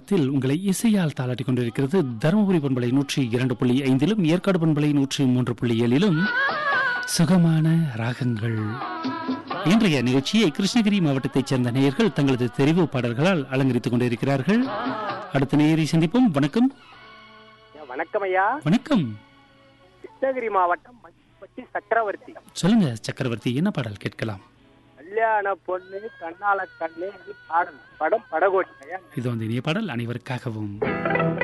நேரத்தில் உங்களை இசையால் தாளாட்டிக் கொண்டிருக்கிறது தருமபுரி பண்பலை நூற்றி இரண்டு புள்ளி ஐந்திலும் ஏற்காடு பண்பலை நூற்றி மூன்று புள்ளி ஏழிலும் சுகமான ராகங்கள் இன்றைய நிகழ்ச்சியை கிருஷ்ணகிரி மாவட்டத்தைச் சேர்ந்த நேயர்கள் தங்களது தெரிவு பாடல்களால் அலங்கரித்துக் கொண்டிருக்கிறார்கள் அடுத்த நேயரை சந்திப்போம் வணக்கம் ஐயா, வணக்கம் ஐயா வணக்கம் கிருஷ்ணகிரி மாவட்டம் மஞ்சுப்பட்டி சக்கரவர்த்தி சொல்லுங்க சக்கரவர்த்தி என்ன பாடல் கேட்கலாம் கல்யாண பொண்ணு கண்ணால கண்ணு இது பாடல் படம் படகோட்டி ஐயா இது வந்து இனிய பாடல் அனைவருக்காகவும்